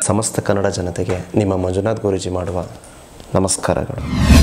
ಸಮಸ್ತ ಕನ್ನಡ ಜನತೆಗೆ ನಿಮ್ಮ ಮಂಜುನಾಥ್ ಗುರೂಜಿ ಮಾಡುವ ನಮಸ್ಕಾರಗಳು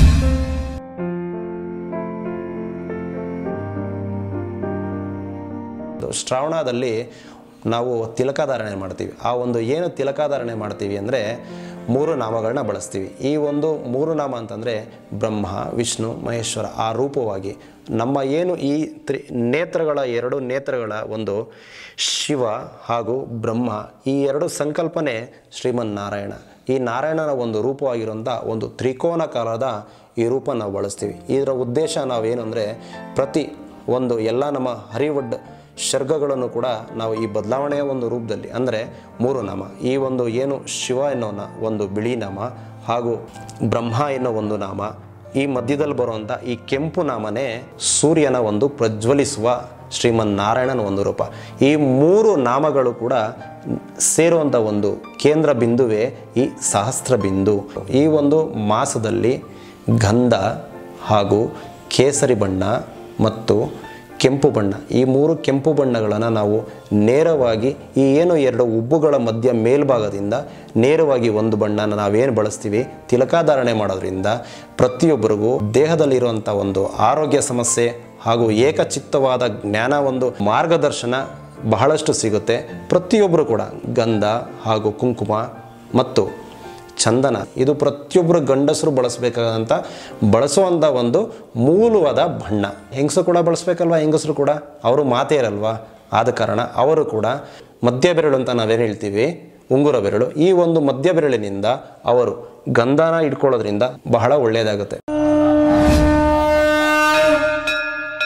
ಇದು ಶ್ರಾವಣದಲ್ಲಿ ನಾವು ತಿಲಕಾಧಾರಣೆ ಮಾಡ್ತೀವಿ ಆ ಒಂದು ಏನು ತಿಲಕಾಧಾರಣೆ ಮಾಡ್ತೀವಿ ಅಂದರೆ ಮೂರು ನಾಮಗಳನ್ನ ಬಳಸ್ತೀವಿ ಈ ಒಂದು ಮೂರು ನಾಮ ಅಂತಂದರೆ ಬ್ರಹ್ಮ ವಿಷ್ಣು ಮಹೇಶ್ವರ ಆ ರೂಪವಾಗಿ ನಮ್ಮ ಏನು ಈ ತ್ರಿ ನೇತ್ರಗಳ ಎರಡು ನೇತ್ರಗಳ ಒಂದು ಶಿವ ಹಾಗೂ ಬ್ರಹ್ಮ ಈ ಎರಡು ಸಂಕಲ್ಪನೆ ಶ್ರೀಮನ್ನಾರಾಯಣ ಈ ನಾರಾಯಣನ ಒಂದು ರೂಪವಾಗಿರುವಂಥ ಒಂದು ತ್ರಿಕೋನಕಾಲದ ಈ ರೂಪ ನಾವು ಬಳಸ್ತೀವಿ ಇದರ ಉದ್ದೇಶ ನಾವೇನು ಅಂದರೆ ಪ್ರತಿ ಒಂದು ಎಲ್ಲ ನಮ್ಮ ಹರಿವಡ್ ಶರ್ಗಗಳನ್ನು ಕೂಡ ನಾವು ಈ ಬದಲಾವಣೆಯ ಒಂದು ರೂಪದಲ್ಲಿ ಅಂದರೆ ಮೂರು ನಾಮ ಈ ಒಂದು ಏನು ಶಿವ ಎನ್ನೋ ನ- ಒಂದು ಬಿಳಿ ನಾಮ ಹಾಗೂ ಬ್ರಹ್ಮ ಎನ್ನೋ ಒಂದು ನಾಮ ಈ ಮಧ್ಯದಲ್ಲಿ ಬರುವಂಥ ಈ ಕೆಂಪು ನಾಮನೇ ಸೂರ್ಯನ ಒಂದು ಪ್ರಜ್ವಲಿಸುವ ಶ್ರೀಮನ್ನಾರಾಯಣನ ಒಂದು ರೂಪ ಈ ಮೂರು ನಾಮಗಳು ಕೂಡ ಸೇರುವಂಥ ಒಂದು ಕೇಂದ್ರ ಬಿಂದುವೇ ಈ ಸಹಸ್ರ ಬಿಂದು ಈ ಒಂದು ಮಾಸದಲ್ಲಿ ಗಂಧ ಹಾಗೂ ಕೇಸರಿ ಬಣ್ಣ ಮತ್ತು ಕೆಂಪು ಬಣ್ಣ ಈ ಮೂರು ಕೆಂಪು ಬಣ್ಣಗಳನ್ನು ನಾವು ನೇರವಾಗಿ ಈ ಏನು ಎರಡು ಉಬ್ಬುಗಳ ಮಧ್ಯ ಮೇಲ್ಭಾಗದಿಂದ ನೇರವಾಗಿ ಒಂದು ಬಣ್ಣನ ನಾವೇನು ಬಳಸ್ತೀವಿ ತಿಲಕಾಧಾರಣೆ ಮಾಡೋದ್ರಿಂದ ಪ್ರತಿಯೊಬ್ಬರಿಗೂ ದೇಹದಲ್ಲಿರುವಂಥ ಒಂದು ಆರೋಗ್ಯ ಸಮಸ್ಯೆ ಹಾಗೂ ಏಕಚಿತ್ತವಾದ ಜ್ಞಾನ ಒಂದು ಮಾರ್ಗದರ್ಶನ ಬಹಳಷ್ಟು ಸಿಗುತ್ತೆ ಪ್ರತಿಯೊಬ್ಬರು ಕೂಡ ಗಂಧ ಹಾಗೂ ಕುಂಕುಮ ಮತ್ತು ಚಂದನ ಇದು ಪ್ರತಿಯೊಬ್ಬರು ಗಂಡಸರು ಬಳಸಬೇಕಾದಂಥ ಬಳಸುವಂಥ ಒಂದು ಮೂಲವಾದ ಬಣ್ಣ ಹೆಂಗಸರು ಕೂಡ ಬಳಸ್ಬೇಕಲ್ವಾ ಹೆಂಗಸರು ಕೂಡ ಅವರು ಮಾತೇ ಇರಲ್ವಾ ಆದ ಕಾರಣ ಅವರು ಕೂಡ ಮಧ್ಯ ಬೆರಳು ಅಂತ ನಾವೇನು ಹೇಳ್ತೀವಿ ಉಂಗುರ ಬೆರಳು ಈ ಒಂದು ಮಧ್ಯ ಬೆರಳಿನಿಂದ ಅವರು ಗಂಧನ ಇಟ್ಕೊಳ್ಳೋದ್ರಿಂದ ಬಹಳ ಒಳ್ಳೆಯದಾಗುತ್ತೆ